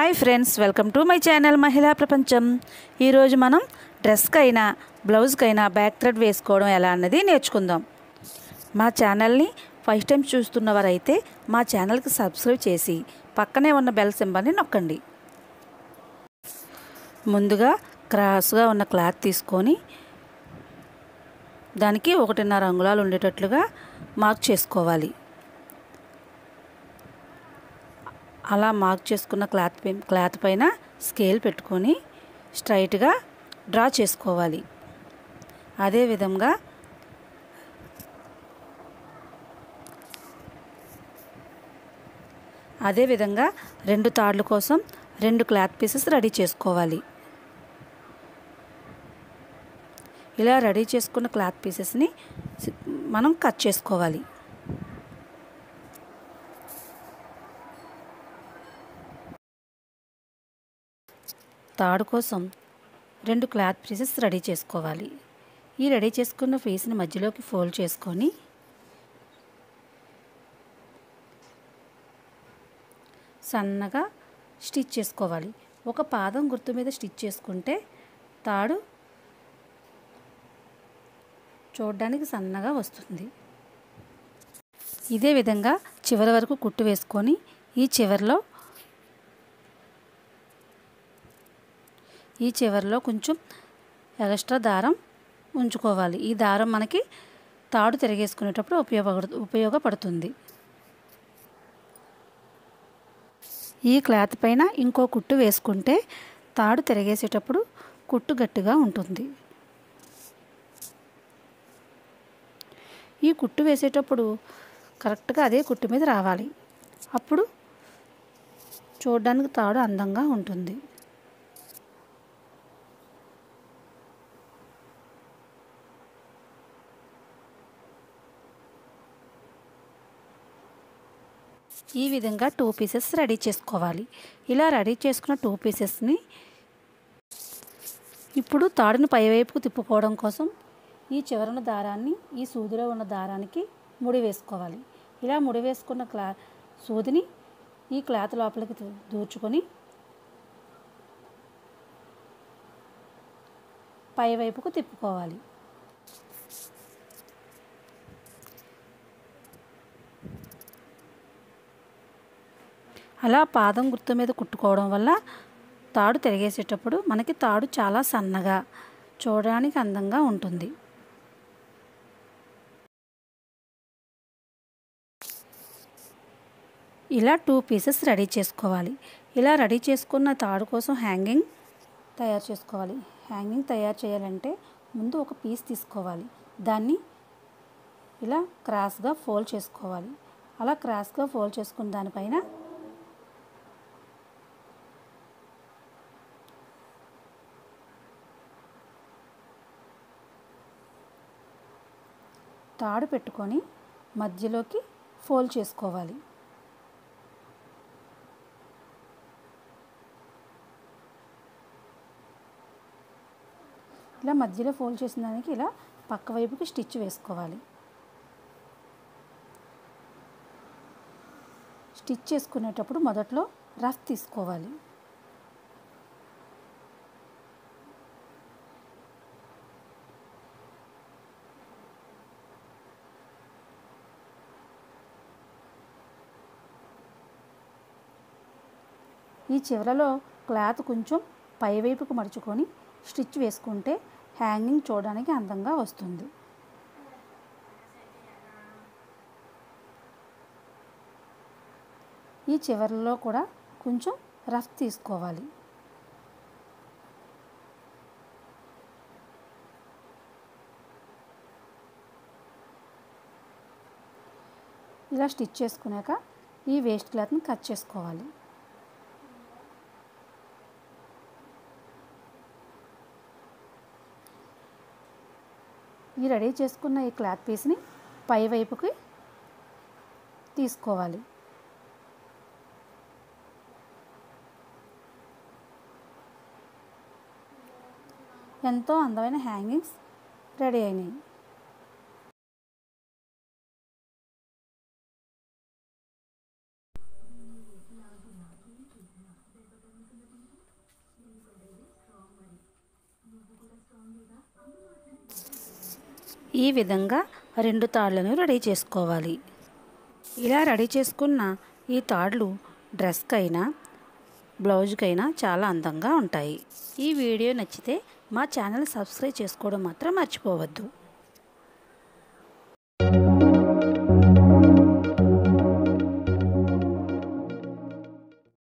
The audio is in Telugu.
hi friends welcome to my channel మహిళా ప్రపంచం ఈరోజు మనం డ్రెస్కైనా బ్లౌజ్కైనా బ్యాక్ థ్రెడ్ వేసుకోవడం ఎలా అన్నది నేర్చుకుందాం మా ఛానల్ని ఫస్ట్ టైం చూస్తున్నవారైతే మా ఛానల్కి సబ్స్క్రైబ్ చేసి పక్కనే ఉన్న బెల్ సింబల్ని నొక్కండి ముందుగా క్రాస్గా ఉన్న క్లాత్ తీసుకొని దానికి ఒకటిన్నర అంగుళాలు ఉండేటట్లుగా మార్క్ చేసుకోవాలి అలా మార్క్ చేసుకున్న క్లాత్ పై క్లాత్ పైన స్కేల్ పెట్టుకొని స్ట్రైట్గా డ్రా చేసుకోవాలి అదేవిధంగా అదేవిధంగా రెండు తాడ్ల కోసం రెండు క్లాత్ పీసెస్ రెడీ చేసుకోవాలి ఇలా రెడీ చేసుకున్న క్లాత్ పీసెస్ని మనం కట్ చేసుకోవాలి తాడు కోసం రెండు క్లాత్ పీసెస్ రెడీ చేసుకోవాలి ఈ రెడీ చేసుకున్న పీస్ని మధ్యలోకి ఫోల్డ్ చేసుకొని సన్నగా స్టిచ్ చేసుకోవాలి ఒక పాదం గుర్తు మీద స్టిచ్ చేసుకుంటే తాడు చూడడానికి సన్నగా వస్తుంది ఇదే విధంగా చివరి వరకు కుట్టు వేసుకొని ఈ చివరిలో ఈ చివరిలో కొంచెం ఎక్స్ట్రా దారం ఉంచుకోవాలి ఈ దారం మనకి తాడు తిరిగేసుకునేటప్పుడు ఉపయోగ ఉపయోగపడుతుంది ఈ క్లాత్ పైన ఇంకో కుట్టు వేసుకుంటే తాడు తిరిగేసేటప్పుడు కుట్టు గట్టిగా ఉంటుంది ఈ కుట్టు వేసేటప్పుడు కరెక్ట్గా అదే కుట్టు మీద రావాలి అప్పుడు చూడడానికి తాడు అందంగా ఉంటుంది ఈ విధంగా టూ పీసెస్ రెడీ చేసుకోవాలి ఇలా రెడీ చేసుకున్న టూ పీసెస్ని ఇప్పుడు తాడుని పైవైపుకు తిప్పుకోవడం కోసం ఈ చివరన దారాన్ని ఈ సూదిలో ఉన్న దారానికి ముడి వేసుకోవాలి ఇలా ముడి వేసుకున్న క్లా సూదిని ఈ క్లాత్ లోపలికి దూర్చుకొని పైవైపుకు తిప్పుకోవాలి అలా పాదం గుర్తు మీద కుట్టుకోవడం వల్ల తాడు తిరిగేసేటప్పుడు మనకి తాడు చాలా సన్నగా చూడడానికి అందంగా ఉంటుంది ఇలా టూ పీసెస్ రెడీ చేసుకోవాలి ఇలా రెడీ చేసుకున్న తాడు కోసం హ్యాంగింగ్ తయారు చేసుకోవాలి హ్యాంగింగ్ తయారు చేయాలంటే ముందు ఒక పీస్ తీసుకోవాలి దాన్ని ఇలా క్రాస్గా ఫోల్డ్ చేసుకోవాలి అలా క్రాస్గా ఫోల్డ్ చేసుకున్న దానిపైన తాడు పెట్టుకొని మధ్యలోకి ఫోల్డ్ చేసుకోవాలి ఇలా మధ్యలో ఫోల్డ్ చేసిన దానికి ఇలా పక్క వైపుకి స్టిచ్ వేసుకోవాలి స్టిచ్ చేసుకునేటప్పుడు మొదట్లో రఫ్ తీసుకోవాలి ఈ చివరలో క్లాత్ కొంచెం పైవైపుకు మడుచుకొని స్టిచ్ వేసుకుంటే హ్యాంగింగ్ చూడడానికి అందంగా వస్తుంది ఈ చివరిలో కూడా కొంచెం రఫ్ తీసుకోవాలి ఇలా స్టిచ్ చేసుకున్నాక ఈ వేస్ట్ క్లాత్ని కట్ చేసుకోవాలి ఈ రెడీ చేసుకున్న ఈ క్లాత్ పీస్ని పై వైపుకి తీసుకోవాలి ఎంతో అందమైన హ్యాంగింగ్స్ రెడీ అయినాయి ఈ విధంగా రెండు తాళ్ళను రెడీ చేసుకోవాలి ఇలా రెడీ చేసుకున్న ఈ తాళ్ళు డ్రెస్కైనా బ్లౌజ్కైనా చాలా అందంగా ఉంటాయి ఈ వీడియో నచ్చితే మా ఛానల్ సబ్స్క్రైబ్ చేసుకోవడం మాత్రం మర్చిపోవద్దు